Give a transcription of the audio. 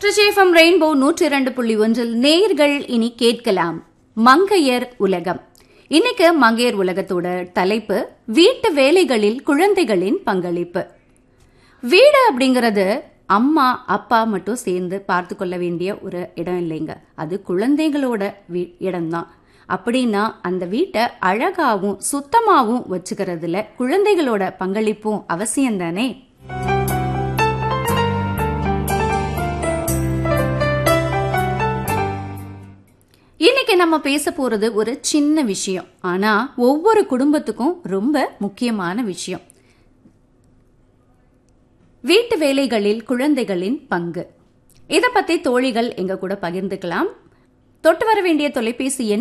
திருச்சேஃபம் rainbow நூற்றி இரண்டு புள்ளி ஒன்றில் நேயர்கள் இனி கேட்கலாம் மங்கையர் உலகம் இன்னைக்கு மங்கையர் உலகத்தோட தலைப்பு வீட்டு வேலைகளில் குழந்தைகளின் பங்களிப்பு வீடு அப்படிங்கிறது அம்மா அப்பா மட்டும் சேர்ந்து பார்த்து கொள்ள வேண்டிய ஒரு இடம் இல்லைங்க அது குழந்தைகளோட வீ இடம்தான் அப்படின்னா அந்த வீட்டை அழகாவும் சுத்தமாவும் வச்சுக்கிறதுல குழந்தைகளோட பங்களிப்பும் அவசியம் தானே இன்னைக்கு நம்ம பேச போறது ஒரு சின்ன விஷயம் ஆனா ஒவ்வொரு குடும்பத்துக்கும் ரொம்ப முக்கியமான விஷயம் வீட்டு வேலைகளில் குழந்தைகளின் பங்கு இதை பத்தி தோழிகள் எங்க கூட பகிர்ந்துக்கலாம் தொட்டு வர வேண்டிய தொலைபேசி எண்